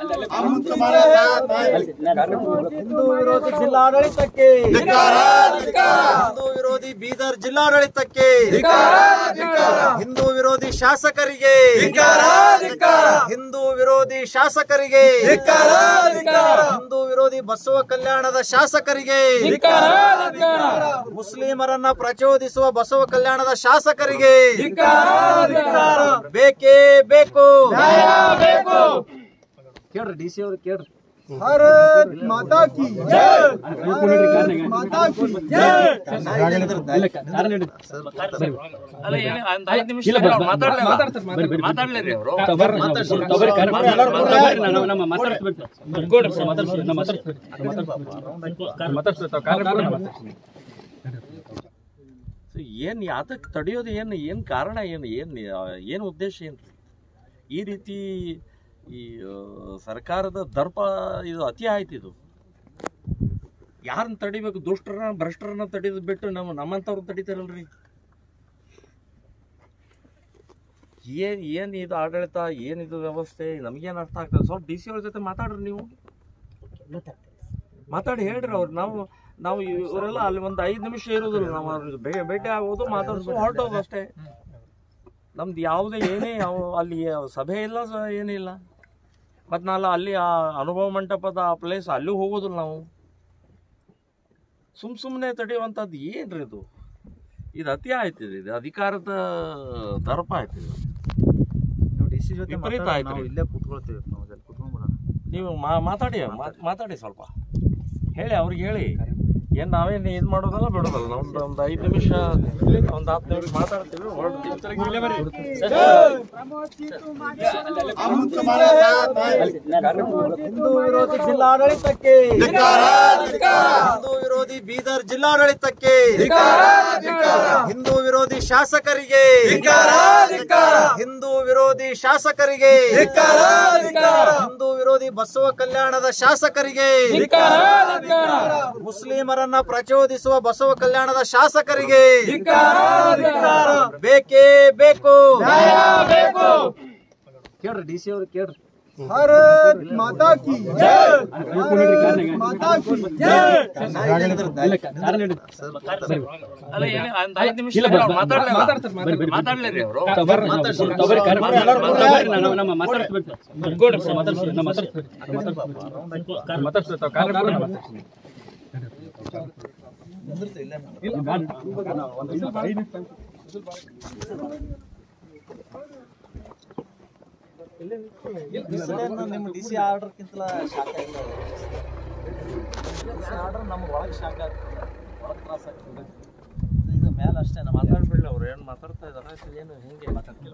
ಹಿಂದೂ ವಿರೋಧಿ ಜಿಲ್ಲಾಡಳಿತಕ್ಕೆ ಹಿಂದೂ ವಿರೋಧಿ ಬೀದರ್ ಜಿಲ್ಲಾಡಳಿತಕ್ಕೆ ಹಿಂದೂ ವಿರೋಧಿ ಶಾಸಕರಿಗೆ ಹಿಂದೂ ವಿರೋಧಿ ಶಾಸಕರಿಗೆ ಹಿಂದೂ ವಿರೋಧಿ ಬಸವ ಕಲ್ಯಾಣದ ಶಾಸಕರಿಗೆ ಮುಸ್ಲಿಮರನ್ನ ಪ್ರಚೋದಿಸುವ ಬಸವ ಕಲ್ಯಾಣದ ಶಾಸಕರಿಗೆ ಬೇಕೇ ಬೇಕು ಕೇಳ್ರಿ ಡಿ ಸಿ ಅವ್ರು ಕೇಳ್ರಿ ಭಾರತ್ ಮಾತಾ ಕಿ ಮಾತಾ ಕಿ ಅಲ್ಲ ಏನು ಒಂದ್ ಐದ್ ನಿಮಿಷ ಮಾತಾಡ್ಲಿ ಮಾತಾಡ್ಲಿ ಅವರು ಏನ್ ಯಾತಕ್ ತಡೆಯೋದು ಏನು ಏನ್ ಕಾರಣ ಏನು ಏನ್ ಏನು ಉದ್ದೇಶ ಏನ್ರಿ ಈ ರೀತಿ ಈ ಆ, ಸರ್ಕಾರದ ದರ್ಪ ಇದು ಅತಿ ಆಯ್ತು ಇದು ಯಾರನ್ನ ತಡಿಬೇಕು ದುಷ್ಟರನ್ನ ಭ್ರಷ್ಟರನ್ನ ತಡಿದ್ ಬಿಟ್ಟು ನಮ್ಮ ನಮ್ಮಂತವ್ರನ್ನ ತಡಿತಾರಲ್ರಿ ಏನ್ ಏನ್ ಇದು ಆಡಳಿತ ಏನ್ ಇದು ವ್ಯವಸ್ಥೆ ನಮ್ಗೇನ್ ಅರ್ಥ ಆಗ್ತದೆ ಸ್ವಲ್ಪ ಡಿ ಸಿ ಅವ್ರ ಜೊತೆ ಮಾತಾಡ್ರಿ ನೀವು ಮಾತಾಡಿ ಹೇಳ್ರಿ ಅವ್ರು ನಾವು ನಾವು ಇವರೆಲ್ಲ ಅಲ್ಲಿ ಒಂದು ಐದು ನಿಮಿಷ ಇರೋದಿಲ್ಲ ನಾವು ಅವ್ರ ಭೇ- ಭೇಟಿ ಆಗೋದು ಮಾತಾಡ್ಸೋದು ಹೊರಟೋದು ಅಷ್ಟೇ ನಮ್ದು ಯಾವುದೇ ಏನೇ ಯಾವ ಅಲ್ಲಿ ಸಭೆ ಇಲ್ಲ ಸ- ಏನಿಲ್ಲ ಮತ್ತು ನಾನು ಅಲ್ಲಿ ಆ ಅನುಭವ ಮಂಟಪದ ಆ ಪ್ಲೇಸ್ ಅಲ್ಲೂ ಹೋಗೋದಿಲ್ಲ ನಾವು ಸುಮ್ ಸುಮ್ಮನೆ ತಡೆಯುವಂಥದ್ದು ಏನ್ರಿ ಇದು ಇದು ಅತಿ ಆಯ್ತು ಇದು. ಇದು ಅಧಿಕಾರದ ದರ್ಪ ಆಯ್ತು ಇದು ನೀವು ಡಿ ಸಿ ಜೊತೆ ವಿಪರೀತ ಮಾತಾಡಿ, ಆಯ್ತು ನಾವು ರೀ. ಇಲ್ಲೇ ಕೂತ್ಕೊಳ್ತೀವಿ ನಾವು ಅಲ್ಲಿ ಕೂತ್ಕೊಂಡ್ಬಿಡೋಣ ನೀವು ಮಾ- ಮಾತಾಡಿ ಮಾ- ಮಾತಾಡಿ ಸ್ವಲ್ಪ ಹೇಳಿ ಅವ್ರಿಗೆ ಹೇಳಿ ಏನ್ ನಾವೇನು ಇದು ಮಾಡೋದಲ್ಲ ಬಿಡೋದಲ್ಲ ಒಂದು ಒಂದು ಐದು ನಿಮಿಷ ಒಂದು ಹತ್ತು ನಿಮಿಷ ಮಾತಾಡ್ತೀವಿ ಹೊರಡ್ತೀವಿ ಹಿಂದೂ ವಿರೋಧಿ ಜಿಲ್ಲಾಡಳಿತಕ್ಕೆ ಹಿಂದೂ ವಿರೋಧಿ ಬೀದರ್ ಜಿಲ್ಲಾಡಳಿತಕ್ಕೆ ಹಿಂದೂ ವಿರೋಧಿ ಶಾಸಕರಿಗೆ ಹಿಂದೂ ವಿರೋಧಿ ಶಾಸಕರಿಗೆ ಹಿಂದೂ ವಿರೋಧಿ ಬಸವ ಕಲ್ಯಾಣದ ಶಾಸಕರಿಗೆ ಮುಸ್ಲಿಮರನ್ನ ಪ್ರಚೋದಿಸುವ ಬಸವ ಕಲ್ಯಾಣದ ಶಾಸಕರಿಗೆ ಬೇಕೇ ಬೇಕು ಕೇಳ್ರಿ ಡಿ ಸಿ ಅವ್ರು ಕೇಳ್ರಿ ಭಾರತ್ ಮಾತಾ ಕಿ ಮಾತಾ ಕಿ ಅಲ್ಲ ಏನು ಒಂದ್ ಐದು ನಿಮಿಷ ಮಾತಾಡ್ಲಿ ಮಾತಾಡ್ಲಿ ಅವರು ನಿಮ್ಮ ಡಿ ಸಿ ಆರ್ಡರ್ಕ್ಕಿಂತಲ ಶಾಖ ಇಲ್ಲ ಆರ್ಡರ್ ನಮ್ಗೆ ಒಳಗೆ ಶಾಖ ಆಗ್ತದೆ ಒಳಗೆ ತ್ರಾಸ ಆಗ್ತದೆ ಇದು ಮೇಲೆ ಅಷ್ಟೇ ನಮ್ಮ ಮಾತಾಡ್ಬಿಡ್ಲಿ ಅವ್ರು ಏನು ಮಾತಾಡ್ತಾ ಇದಾರೆ ಏನು ಹೆಂಗೆ ಮಾತಾಡ್ತಿಲ್ಲ